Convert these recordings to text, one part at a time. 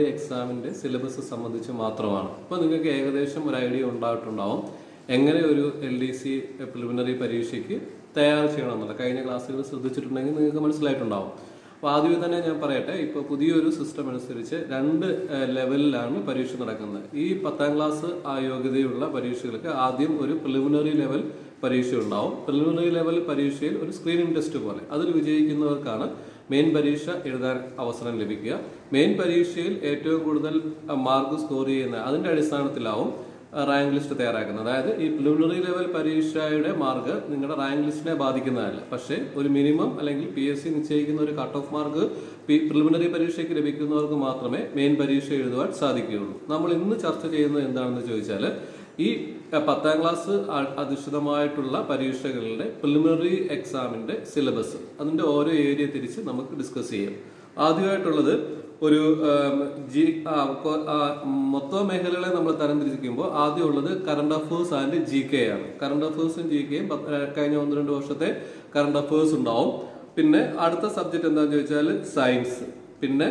എക്സാമിന്റെ സിലബസ് സംബന്ധിച്ച് മാത്രമാണ് അപ്പോൾ നിങ്ങൾക്ക് ഏകദേശം ഒരു ഐഡിയ ഉണ്ടായിട്ടുണ്ടാവും എങ്ങനെ ഒരു എൽ ഡി സി പ്രിലിമിനറി പരീക്ഷയ്ക്ക് തയ്യാർ ചെയ്യണം എന്നുള്ളത് കഴിഞ്ഞ ക്ലാസ്സുകൾ ശ്രദ്ധിച്ചിട്ടുണ്ടെങ്കിൽ നിങ്ങൾക്ക് മനസ്സിലായിട്ടുണ്ടാവും അപ്പോൾ ആദ്യമേ തന്നെ ഞാൻ പറയട്ടെ ഇപ്പോൾ പുതിയൊരു സിസ്റ്റം അനുസരിച്ച് രണ്ട് ഏഹ്, ലെവലിലാണ് പരീക്ഷ നടക്കുന്നത് ഈ പത്താം ക്ലാസ് ആ യോഗ്യതയുള്ള പരീക്ഷകൾക്ക് ആദ്യം ഒരു പ്രിലിമിനറി ലെവൽ പരീക്ഷ ഉണ്ടാവും പ്രിലിമിനറി ലെവൽ പരീക്ഷയിൽ ഒരു സ്ക്രീനിങ് ടെസ്റ്റ് പോലെ അതിൽ വിജയിക്കുന്നവർക്കാണ് മെയിൻ പരീക്ഷ എഴുതാൻ അവസരം ലഭിക്കുക മെയിൻ പരീക്ഷയിൽ ഏറ്റവും കൂടുതൽ മാർക്ക് സ്കോർ ചെയ്യുന്ന അതിന്റെ അടിസ്ഥാനത്തിലാവും റാങ്ക് ലിസ്റ്റ് തയ്യാറാക്കുന്നത് അതായത് ഈ പ്രിലിമിനറി ലെവൽ പരീക്ഷയുടെ മാർക്ക് നിങ്ങളുടെ റാങ്ക് ലിസ്റ്റിനെ ബാധിക്കുന്നതല്ല പക്ഷേ ഒരു മിനിമം അല്ലെങ്കിൽ പി എസ് സി നിശ്ചയിക്കുന്ന ഒരു കട്ട് ഓഫ് മാർക്ക് പ്രിലിമിനറി പരീക്ഷയ്ക്ക് ലഭിക്കുന്നവർക്ക് മാത്രമേ മെയിൻ പരീക്ഷ എഴുതുവാൻ സാധിക്കുകയുള്ളൂ നമ്മൾ ഇന്ന് ചർച്ച ചെയ്യുന്നത് എന്താണെന്ന് ചോദിച്ചാൽ ഈ അഹ്, പത്താം ക്ലാസ് അ- അധിഷ്ഠിതമായിട്ടുള്ള പരീക്ഷകളുടെ പ്രിലിമിനറി എക്സാമിന്റെ സിലബസ് അതിന്റെ ഓരോ ഏരിയ തിരിച്ച് നമുക്ക് ഡിസ്കസ് ചെയ്യാം ആദ്യമായിട്ടുള്ളത് ഒരു ഉം, ജി ആ, കൊ- ആ, മൊത്തം മേഖലകളെ നമ്മൾ തരംതിരിക്കുമ്പോൾ ആദ്യം ഉള്ളത് current affairs and G K ആണ് കറണ്ട് അഫേഴ്സും ജി കെയും കഴിഞ്ഞ ഒന്ന് രണ്ട് വർഷത്തെ കറണ്ട് അഫേഴ്സ് ഉണ്ടാവും പിന്നെ അടുത്ത സബ്ജക്ട് എന്താണെന്ന് ചോദിച്ചാൽ സയൻസ് പിന്നെ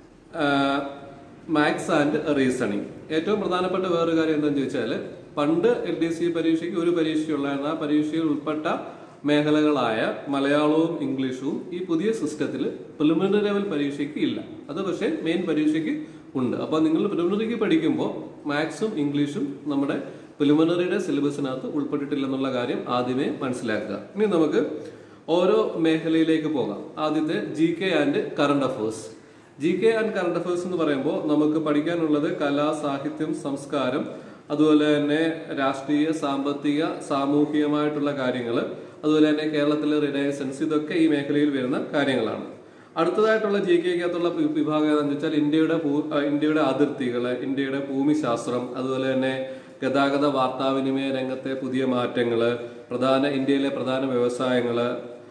മാത്സ് ആൻഡ് റീസണിങ് ഏറ്റവും പ്രധാനപ്പെട്ട വേറൊരു കാര്യം എന്താണെന്ന് ചോദിച്ചാൽ പണ്ട് എൽ ഡി സി പരീക്ഷയ്ക്ക് ഒരു പരീക്ഷയുള്ളായിരുന്നു ആ പരീക്ഷയിൽ ഉൾപ്പെട്ട മേഖലകളായ മലയാളവും ഇംഗ്ലീഷും ഈ പുതിയ സിസ്റ്റത്തിൽ പ്രിലിമിനറി ലെവൽ പരീക്ഷയ്ക്ക് ഇല്ല അത് പക്ഷേ മെയിൻ പരീക്ഷയ്ക്ക് ഉണ്ട് അപ്പോൾ നിങ്ങൾ പ്രിലിമിനറിക്ക് പഠിക്കുമ്പോൾ മാത്സും ഇംഗ്ലീഷും നമ്മുടെ പ്രിലിമിനറിയുടെ സിലബസിനകത്ത് ഉൾപ്പെട്ടിട്ടില്ലെന്നുള്ള കാര്യം ആദ്യമേ മനസ്സിലാക്കുക ഇനി നമുക്ക് ഓരോ മേഖലയിലേക്ക് പോകാം ആദ്യത്തെ G K and current affairs G K and current affairs എന്ന് പറയുമ്പോൾ നമുക്ക് പഠിക്കാനുള്ളത് കലാ സാഹിത്യം സംസ്കാരം അതുപോലെ തന്നെ രാഷ്ട്രീയ സാമ്പത്തിക സാമൂഹികമായിട്ടുള്ള കാര്യങ്ങൾ അതുപോലെ തന്നെ കേരളത്തിലെ റിനൈസൻസ് ഇതൊക്കെ ഈ മേഖലയിൽ വരുന്ന കാര്യങ്ങളാണ് അടുത്തതായിട്ടുള്ള ജി കെക്കകത്തുള്ള വിഭാഗം ഏതാണെന്ന് വെച്ചാൽ ഇന്ത്യയുടെ ഭൂ- ആ, ഇന്ത്യയുടെ അതിർത്തികൾ ഇന്ത്യയുടെ ഭൂമിശാസ്ത്രം അതുപോലെ തന്നെ ഗതാഗത വാർത്താവിനിമയ രംഗത്തെ പുതിയ മാറ്റങ്ങൾ പ്രധാന ഇന്ത്യയിലെ പ്രധാന വ്യവസായങ്ങള്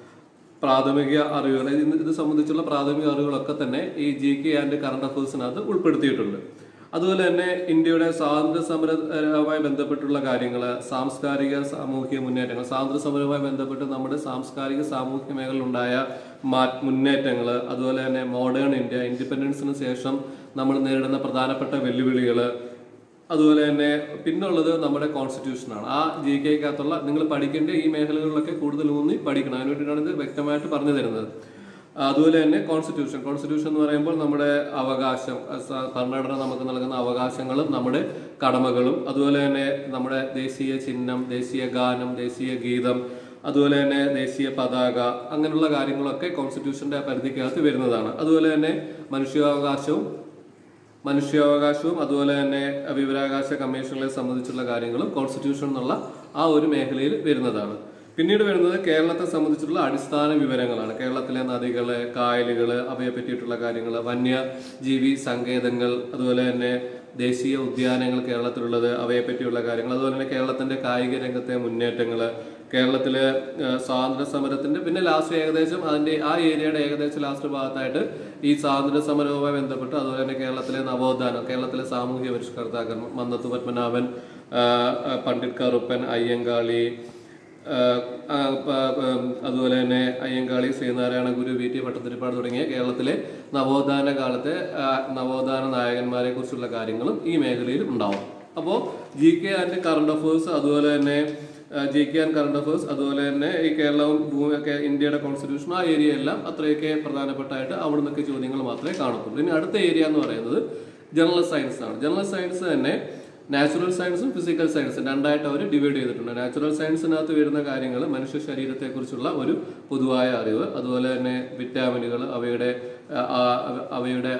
പ്രാഥമിക അറിവുകൾ ഇത് ഇത് സംബന്ധിച്ചുള്ള പ്രാഥമിക അറിവുകളൊക്കെ തന്നെ ഈ ജി കെ ആൻഡ് കറണ്ട് അഫേഴ്സിനകത്ത് ഉൾപ്പെടുത്തിയിട്ടുണ്ട് അതുപോലെ തന്നെ ഇന്ത്യയുടെ സ്വാതന്ത്ര്യ സമരവുമായി ബന്ധപ്പെട്ടുള്ള കാര്യങ്ങൾ സാംസ്കാരിക സാമൂഹിക മുന്നേറ്റങ്ങൾ സ്വാതന്ത്ര്യ സമരവുമായി ബന്ധപ്പെട്ട് നമ്മുടെ സാംസ്കാരിക സാമൂഹിക മേഖലയിലുണ്ടായ മാ മുന്നേറ്റങ്ങൾ അതുപോലെ തന്നെ മോഡേൺ ഇന്ത്യ ഇൻഡിപെൻഡൻസിന് ശേഷം നമ്മൾ നേരിടുന്ന പ്രധാനപ്പെട്ട വെല്ലുവിളികൾ അതുപോലെ തന്നെ പിന്നുള്ളത് നമ്മുടെ കോൺസ്റ്റിറ്റ്യൂഷനാണ് ആ ജി കെക്കകത്തുള്ള നിങ്ങൾ പഠിക്കേണ്ട ഈ മേഖലകളിലൊക്കെ കൂടുതൽ ഊന്നി പഠിക്കണം അതിന് വേണ്ടിയിട്ടാണ് ഇത് വ്യക്തമായിട്ട് പറഞ്ഞു തരുന്നത് അതുപോലെ തന്നെ കോൺസ്റ്റിറ്റ്യൂഷൻ കോൺസ്റ്റിറ്റ്യൂഷൻ എന്ന് പറയുമ്പോൾ നമ്മുടെ അവകാശം സ- ഭരണഘടന നമുക്ക് നൽകുന്ന അവകാശങ്ങളും നമ്മുടെ കടമകളും അതുപോലെ തന്നെ നമ്മുടെ ദേശീയ ചിഹ്നം ദേശീയ ഗാനം ദേശീയ ഗീതം അതുപോലെ തന്നെ ദേശീയ പതാക അങ്ങനെയുള്ള കാര്യങ്ങളൊക്കെ കോൺസ്റ്റിറ്റ്യൂഷന്റെ പരിധിക്കകത്ത് വരുന്നതാണ് അതുപോലെ തന്നെ മനുഷ്യാവകാശവും മനുഷ്യാവകാശവും അതുപോലെ തന്നെ വിവരാവകാശ കമ്മീഷനുകളെ സംബന്ധിച്ചുള്ള കാര്യങ്ങളും കോൺസ്റ്റിറ്റ്യൂഷൻ എന്നുള്ള ആ ഒരു മേഖലയിൽ വരുന്നതാണ് പിന്നീട് വരുന്നത് കേരളത്തെ സംബന്ധിച്ചുള്ള അടിസ്ഥാന വിവരങ്ങളാണ് കേരളത്തിലെ നദികള് കായലുകള് അവയെ പറ്റിയിട്ടുള്ള കാര്യങ്ങൾ വന്യജീവി സങ്കേതങ്ങൾ അതുപോലെ തന്നെ ദേശീയ ഉദ്യാനങ്ങൾ കേരളത്തിലുള്ളത് അവയെ പറ്റിയുള്ള കാര്യങ്ങൾ അതുപോലെ തന്നെ കേരളത്തിന്റെ കായിക രംഗത്തെ മുന്നേറ്റങ്ങൾ കേരളത്തിലെ ആ, സ്വാതന്ത്ര്യ സമരത്തിന്റെ പിന്നെ ലാസ്റ്റ് ഏകദേശം അതിന്റെ ആ ഏരിയയുടെ ഏകദേശം ലാസ്റ്റ് ഭാഗത്തായിട്ട് ഈ സ്വാതന്ത്ര്യ സമരവുമായി ബന്ധപ്പെട്ട് അതുപോലെ തന്നെ കേരളത്തിലെ നവോത്ഥാനം കേരളത്തിലെ സാമൂഹ്യ പരിഷ്കർത്താക്കൾ മന്നത്ത് പത്മനാഭൻ ആ, ആ, പണ്ഡിറ്റ് കറുപ്പൻ അയ്യങ്കാളി ആ, ആ, പ- പ- അതുപോലെ തന്നെ അയ്യങ്കാളി ശ്രീനാരായണ ഗുരു വി ടി ഭട്ടതിരിപ്പാട് തുടങ്ങിയ കേരളത്തിലെ നവോത്ഥാന കാലത്തെ ആ, നവോത്ഥാന നായകന്മാരെ കുറിച്ചുള്ള കാര്യങ്ങളും ഈ മേഖലയിൽ ഉണ്ടാവും അപ്പോൾ G K and current affairs അതുപോലെ തന്നെ G K and current affairs അതുപോലെ തന്നെ ഈ കേരളവും ഭൂമിയൊക്കെ ഇന്ത്യയുടെ കോൺസ്റ്റിറ്റ്യൂഷൻ ആ ഏരിയ എല്ലാം അത്രയൊക്കെ പ്രധാനപ്പെട്ടായിട്ട് അവിടെ നിന്നൊക്കെ ചോദ്യങ്ങൾ മാത്രമേ കാണത്തുള്ളൂ ഇനി അടുത്ത ഏരിയ എന്ന് പറയുന്നത് ജനറൽ സയൻസ് ആണ് ജനറൽ സയൻസ് തന്നെ നാച്ചുറൽ സയൻസും ഫിസിക്കൽ സയൻസും രണ്ടായിട്ട് അവർ ഡിവൈഡ് ചെയ്തിട്ടുണ്ട് നാച്ചുറൽ സയൻസിനകത്ത് വരുന്ന കാര്യങ്ങൾ മനുഷ്യ ശരീരത്തെക്കുറിച്ചുള്ള ഒരു പൊതുവായ അറിവ് അതുപോലെ തന്നെ വിറ്റാമിനുകൾ അവയുടെ ആ, ആ, അവയുടെ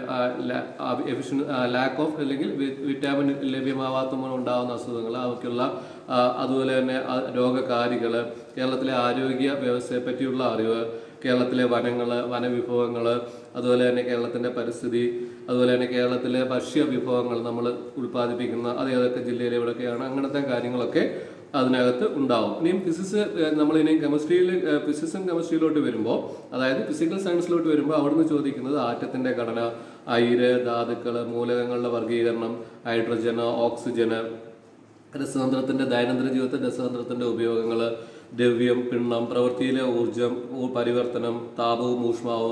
ലാക്ക് ഓഫ് അല്ലെങ്കിൽ വി- വിറ്റാമിൻ ലഭ്യമാവാത്ത മൂലം ഉണ്ടാകുന്ന അസുഖങ്ങൾ അവയ്ക്കുള്ള ആ, അതുപോലെ തന്നെ ആ, രോഗകാരികൾ കേരളത്തിലെ ആരോഗ്യ വ്യവസ്ഥയെ പറ്റിയുള്ള അറിവ് കേരളത്തിലെ വനങ്ങൾ വനവിഭവങ്ങൾ അതുപോലെ തന്നെ കേരളത്തിന്റെ പരിസ്ഥിതി അതുപോലെ തന്നെ കേരളത്തിലെ ഭക്ഷ്യ വിഭവങ്ങൾ നമ്മൾ ഉൽപ്പാദിപ്പിക്കുന്ന അത് ഏതൊക്കെ ജില്ലയിൽ എവിടെയൊക്കെയാണ് അങ്ങനത്തെ കാര്യങ്ങളൊക്കെ അതിനകത്ത് ഉണ്ടാവും ഇനിയും ഫിസിക്സ് നമ്മൾ ഇനിയും കെമിസ്ട്രിയിൽ ഫിസിക്സും കെമിസ്ട്രിയിലോട്ട് വരുമ്പോൾ അതായത് ഫിസിക്കൽ സയൻസിലോട്ട് വരുമ്പോൾ അവിടുന്ന് ചോദിക്കുന്നത് ആറ്റത്തിന്റെ ഘടന അയിര് ധാതുക്കൾ മൂലകങ്ങളുടെ വർഗീകരണം ഹൈഡ്രജന് ഓക്സിജന് രസതന്ത്രത്തിന്റെ ദൈനംദിന ജീവിതത്തിൽ രസതന്ത്രത്തിന്റെ ഉപയോഗങ്ങൾ ദ്രവ്യം പിണ്ണം പ്രവൃത്തിയിലെ ഊർജം ഊ- പരിവർത്തനം താപവും ഊഷ്മാവും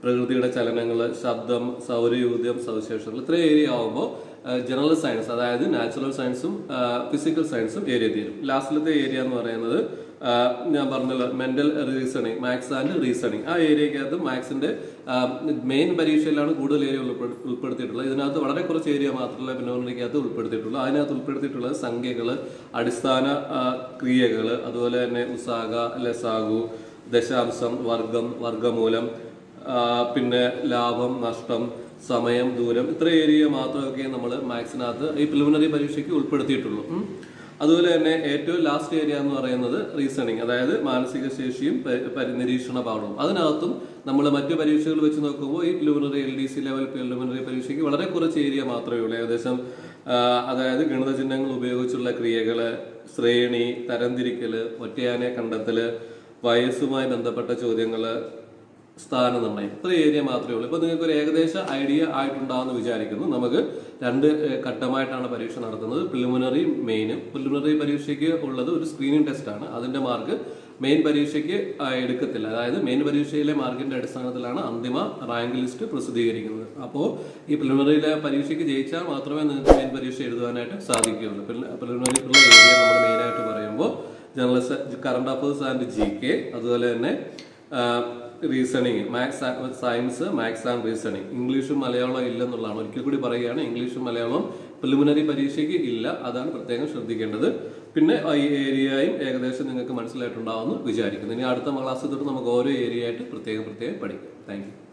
പ്രകൃതിയുടെ ചലനങ്ങൾ ശബ്ദം സൗരയൂഥ്യം സവിശേഷതകൾ ഇത്രയും ഏരിയ ആവുമ്പോൾ ജനറൽ സയൻസ് അതായത് നാച്ചുറൽ സയൻസും ഫിസിക്കൽ സയൻസും ഏരിയ തീരും ലാസ്റ്റിലത്തെ ഏരിയ എന്ന് പറയുന്നത് ആ, ഞാൻ പറഞ്ഞല്ലോ mental reasoning maths and reasoning ആ ഏരിയക്കകത്ത് മാത്സിന്റെ മെയിൻ പരീക്ഷയിലാണ് കൂടുതൽ ഏരിയ ഉൾപ്പെ- ഉൾപ്പെടുത്തിയിട്ടുള്ളത് ഇതിനകത്ത് വളരെ കുറച്ച് ഏരിയ മാത്രമല്ല പിന്നോറിക്കകത്ത് ഉൾപ്പെടുത്തിയിട്ടുള്ളൂ അതിനകത്ത് ഉൾപ്പെടുത്തിയിട്ടുള്ളത് സംഖ്യകൾ അടിസ്ഥാന ക്രിയകൾ അതുപോലെ തന്നെ ഉസാഗ ലസാഗു ദശാംശം വർഗം വർഗമൂലം ആ, പിന്നെ ലാഭം നഷ്ടം സമയം ദൂരം ഇത്ര ഏരിയ മാത്രമൊക്കെ നമ്മൾ മാത്സിനകത്ത് ഈ പ്രിലിമിനറി പരീക്ഷയ്ക്ക് ഉൾപ്പെടുത്തിയിട്ടുള്ളൂ ഉം. അതുപോലെ തന്നെ ഏറ്റവും ലാസ്റ്റ് ഏരിയ എന്ന് പറയുന്നത് റീസണിങ് അതായത് മാനസിക ശേഷിയും പരി- പരി- നിരീക്ഷണ പാഠവും അതിനകത്തും നമ്മൾ മറ്റു പരീക്ഷകൾ വെച്ച് നോക്കുമ്പോൾ ഈ preliminary L D C level preliminary പരീക്ഷയ്ക്ക് വളരെ കുറച്ച് ഏരിയ മാത്രമേ ഉള്ളൂ ഏകദേശം ആ, അതായത് ഗണിത ചിഹ്നങ്ങൾ ഉപയോഗിച്ചുള്ള ക്രിയകള് ശ്രേണി തരംതിരിക്കല് ഒറ്റയാനെ കണ്ടെത്തല് വയസ്സുമായി ബന്ധപ്പെട്ട ചോദ്യങ്ങള് സ്ഥാനനിർണ്ണയം ഇത്ര ഏരിയ മാത്രമേ ഉള്ളൂ ഇപ്പൊ നിങ്ങൾക്ക് ഒരു ഏകദേശ ഐഡിയ ആയിട്ടുണ്ടാവുമെന്ന് വിചാരിക്കുന്നു നമുക്ക് രണ്ട് ഏഹ്, ഘട്ടമായിട്ടാണ് പരീക്ഷ നടത്തുന്നത് പ്രിലിമിനറി മെയിനും പ്രിലിമിനറി പരീക്ഷയ്ക്ക് ഉള്ളത് ഒരു സ്ക്രീനിങ് ടെസ്റ്റ് ആണ് അതിന്റെ മാർക്ക് മെയിൻ പരീക്ഷയ്ക്ക് ആ, എടുക്കത്തില്ല അതായത് മെയിൻ പരീക്ഷയിലെ മാർക്കിന്റെ അടിസ്ഥാനത്തിലാണ് അന്തിമ റാങ്ക് ലിസ്റ്റ് പ്രസിദ്ധീകരിക്കുന്നത് അപ്പോൾ ഈ പ്രിലിമിനറിയിലെ പരീക്ഷയ്ക്ക് ജയിച്ചാൽ മാത്രമേ നിങ്ങൾക്ക് മെയിൻ പരീക്ഷ എഴുതുവാനായിട്ട് സാധിക്കുകയുള്ളൂ പ്രിലിമിനറിക്കുള്ള ഏരിയ നമ്മൾ മെയിനായിട്ട് പറയുമ്പോൾ general current affairs and G K അതുപോലെ തന്നെ reasoning maths science maths and reasoning ഇംഗ്ലീഷും മലയാളം ഇല്ലെന്നുള്ളതാണ് ഒരിക്കൽ കൂടി പറയുകയാണ് ഇംഗ്ലീഷും മലയാളവും പ്രിലിമിനറി പരീക്ഷയ്ക്ക് ഇല്ല അതാണ് പ്രത്യേകം ശ്രദ്ധിക്കേണ്ടത് പിന്നെ ഈ ഏരിയയും ഏകദേശം നിങ്ങൾക്ക് മനസ്സിലായിട്ടുണ്ടാവുമെന്ന് വിചാരിക്കുന്നു ഇനി അടുത്ത ക്ലാസ് തൊട്ട് നമുക്ക് ഓരോ ഏരിയ ആയിട്ട് പ്രത്യേകം പ്രത്യേകം പഠിക്കാം താങ്ക് യു